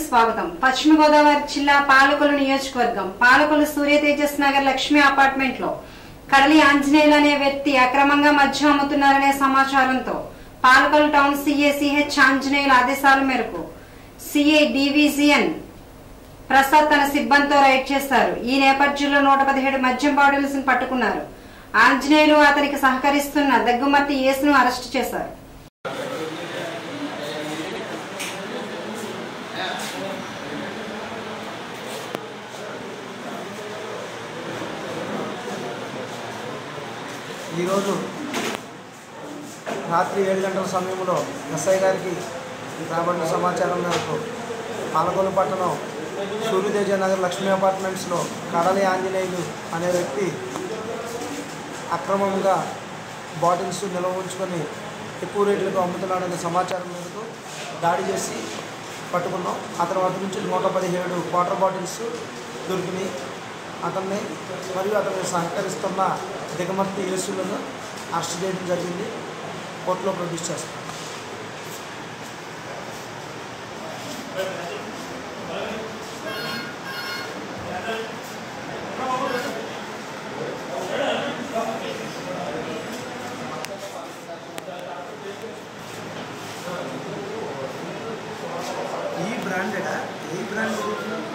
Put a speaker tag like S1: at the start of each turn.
S1: స్వాగతం పశ్చిమ గోదావరి జిల్లా పాలకొల్లు నియోజకవర్గం పాలకొల్లు సూర్య తేజస్ నగర్ లక్ష్మి అపార్ట్మెంట్ లో కడలి ఆంజనేయులు అనే వ్యక్తి అక్రమంగా మద్యం అమ్ముతున్నారనే సమాచారంతో పాలకొల్లు టౌన్ సిఏ సిహెచ్ ఆంజనేయుల ఆదేశాల మేరకు సిఐ డివిజిఎన్ ప్రసాద్ తన సిబ్బందితో రైడ్ చేశారు ఈ నేపథ్యంలో నూట పదిహేడు మద్యం బాటిల్స్ పట్టుకున్నారు ఆంజనేయులు అతనికి సహకరిస్తున్న దగ్గుమర్తి యేసును అరెస్టు చేశారు
S2: ఈరోజు రాత్రి ఏడు గంటల సమయంలో ఎస్ఐ గారికి రాబడిన సమాచారం మేరకు పాలకొల్లు పట్టణం సూర్యతేజ నగర్ లక్ష్మీ అపార్ట్మెంట్స్లో కడలి ఆంజనేయులు అనే వ్యక్తి అక్రమంగా బాటిల్స్ నిల్వ ఉంచుకొని ఎక్కువ రేట్లకు అమ్ముతున్నాడనే సమాచారం మేరకు దాడి చేసి పట్టుకున్నాం అతని వద్ద నుంచి నూట పదిహేడు వాటర్ బాటిల్స్ దొరికినాయి అతన్ని మరియు అతనికి సహకరిస్తున్న దిగమర్తి యేసులను అరెస్ట్ చేయడం జరిగింది కోర్టులో ప్రొడ్యూస్ చేస్తాం ఈ బ్రాండెడా ఈ బ్రాండ్